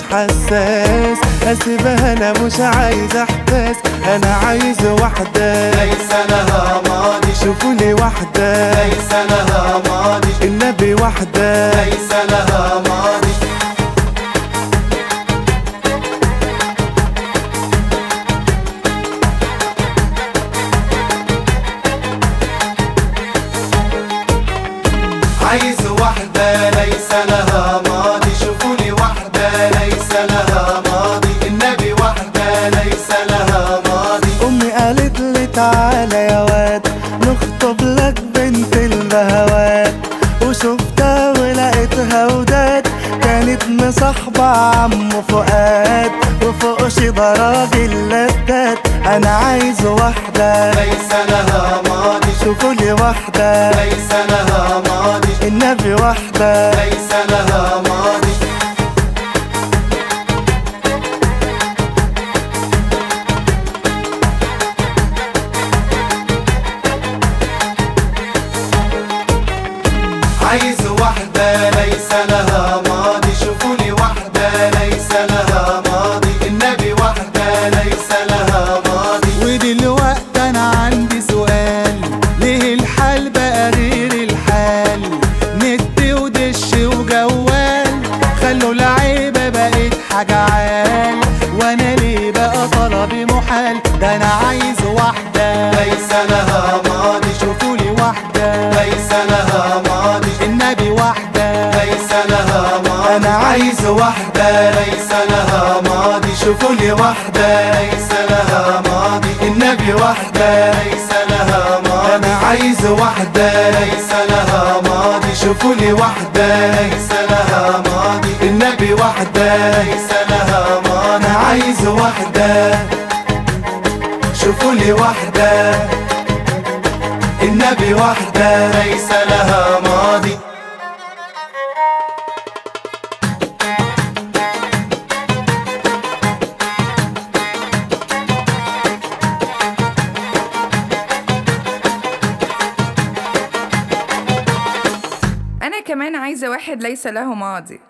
حساس اسيبها انا مش عايز احساس انا عايز واحدة ليس لها ماضي شوفوا لي واحدة ليس لها ماضي النبي واحدة ليس لها ماضي عايز واحدة ليس لها ماضي شوفوا لي واحدة ليس لها ماضي النبي واحدة ليس لها ماضي امي قالت لي تعالى يا واد نخطب لك بنت البهوات وشفتها ولقيتها وداد كانت مصاحبة عمو فؤاد وفوق شي راجل لداد انا عايز واحدة ليس لها ماضي شوفوا لي واحدة ليس لها ماضي النبي واحدة ليس لها ماضي عايز واحدة ليس لها ماضي شوفوا لي واحدة ليس لها ماضي النبي واحدة ليس لها ماضي ودلوقتي انا عندي سؤال ليه الحال بقى غير الحال نت ودش وجوال خلوا العيبة بقت حاجة عال وانا ليه بقى طلبي محال ده انا عايز واحدة ليس لها ماضي شوفوا لي واحدة ليس لها ماضي النبي واحدة ليس لها ماضي انا عايز واحدة ليس لها ماضي شوفوا لي واحدة ليس لها ماضي النبي واحدة ليس لها ماضي انا عايز واحدة ليس لها ماضي شوفوا لي واحدة ليس لها ماضي النبي واحدة ليس لها ماضي انا عايز واحدة شوفوا لي واحدة النبي واحدة ليس لها ماضي أنا كمان عايزة واحد ليس له ماضي